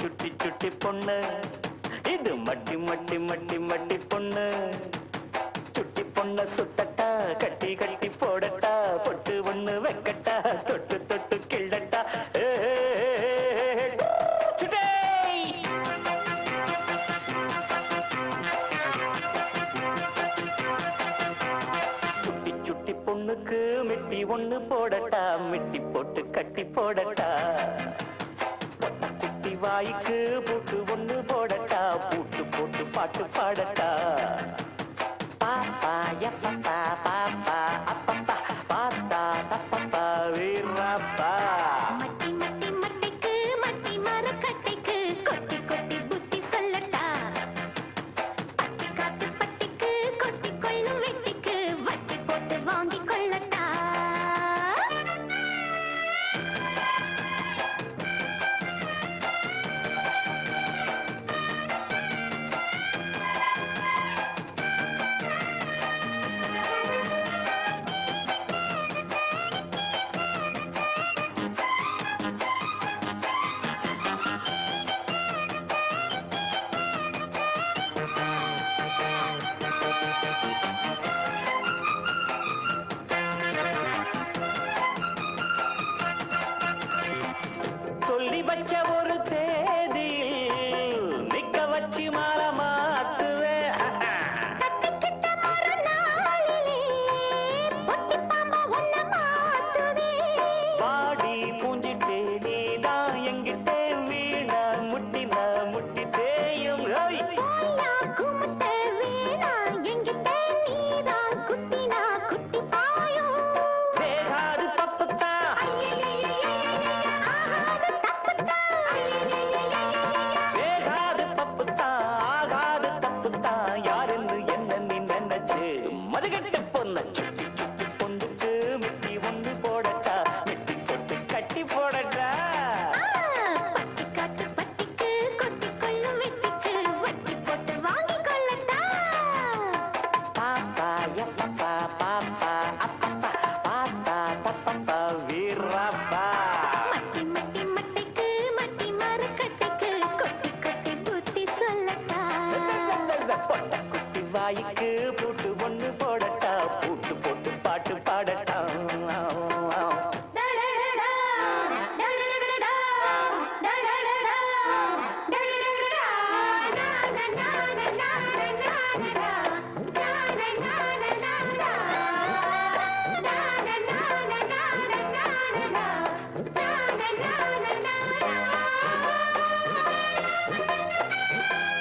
சுட்டி சுட்டி பொண்ணு இது மட்டி மட்டி மட்டி மட்டி பொண்ணு சுட்டி பொண்ண சுத்தட்டா கட்டி கட்டி போடட்டா பொட்டு ஒண்ணு வைக்கட்டா தொட்டு தொட்டு கிள்ளட்டா ஏ, ஏ, ஏ, ஏ, சுட்டே! சுட்டி சுட்டி பொண்ணுக்கு மெட்டி ஒண்ணு போடட்டா மெட்டி போட்டு கட்டி போடட்டா குட்டி வாய்க்கு பூட்டு ஒண்ணு போடட்டா பூட்டு போட்டு பாட்டு பாடட்டா பாப்பா எப்பப்பா பாப்பா அப்பப்பா பாத்தா தப்பப்பா வீரப்பா மட்டி மட்டி மட்டிக்கு மட்டி மரக்கட்டைக்கு கொட்டி கொட்டி புத்தி சொல்லட்டா பட்டி காத்து பட்டிக்கு கொட்டி கொள்ளும் வெட்டிக்கு வட்டி போட்டு வாங்கி கொள்ளட்டா சொல்லி வச்ச ஒரு தேதியில் நிக்க வச்சு மாலை மாத்துவேன் கட்டிக்கிட்ட மறுநாளிலே பொட்டி பாம்பா ஒன்ன மாத்துவே பாடி பூஞ்சிட்டே நீதான் எங்கிட்டே வீணா முட்டினா முட்டி தேயும் ஓய். போயா குமுட்ட வீணா எங்கிட்ட நீதான் குட்டினா குட்டி பாயும் வேகாது தப்புத்தான் வேகாது தப்புத்தான் ஆகாது தப்புத்தான் யாரென்று என்ன நீ நினைச்சு மதுகட்ட பொண்ணு சுட்டி சுட்டி பொண்ணுக்கு மிட்டி ஒண்ணு போடட்டா மிட்டி போட்டு கட்டி போடட்டா பட்டி காட்டு பட்டிக்கு கொட்டி கொள்ளும் வெட்டிக்கு வட்டி போட்டு வாங்கி கொள்ளட்டா பாப்பா எப்பப்பா பாப்பா அப்பப்பா பாத்தா தப்பப்பா வீரப்பா மட்டி மட்டி மட்டிக்கு மட்டி மரக்கட்டைக்கு கொட்டி கொட்டி புத்தி சொல்லட்டா பொட்ட குட்டி வாய்க்கு பூட்டு ஒண்ணு போடட்டா பூட்டு போட்டு பாட்டு பாடட்டா டடடடா, டடடடடா, டடடடடா, டடடடடா, நானநானநானநானநானனா, நானநானநானனா, நானநானநானநானனா, நானநானநானனா.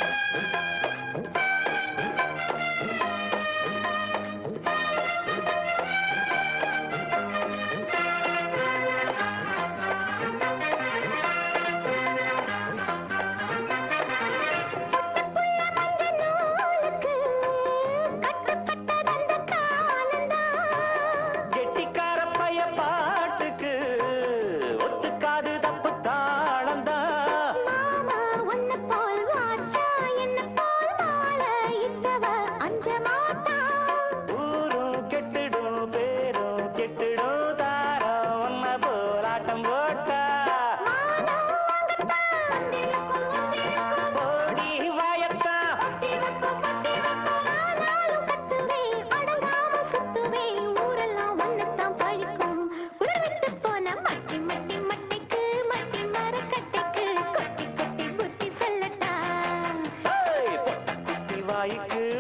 நூலுக்கு கட்டுப்பட்டதந்த காலந்தான் கெட்டிக்கார பைய பாட்டுக்கு ஒத்துக்காது தப்பு தாளந்தான் மாமா உன்னை போல் வாச்சா என்ன போல் மாலை இட்டவ அஞ்ச மாட்டான் ஊரும் கெட்டுடும் பேரும் கெட்டுடும் தாரம் ஒன்ன போராட்டம் போட்டா மானம் வாங்கத்தான் வந்திருக்கும் வந்திருக்கும் ஓடி வாயத்தா பட்டி வைப்போம் பட்டி வைப்போம் ஆனாலும் கத்துவேன் அடங்காம சுத்துவேன் ஊரெல்லாம் ஒன்னத்தான் பழிக்கும் உணர்விட்டு போன மட்டி மட்டி மட்டிக்கு மட்டி மரக்கட்டைக்கு கொட்டி கொட்டி புத்தி சொல்லட்டா ஏய், பொட்ட குட்டி வாய்க்கு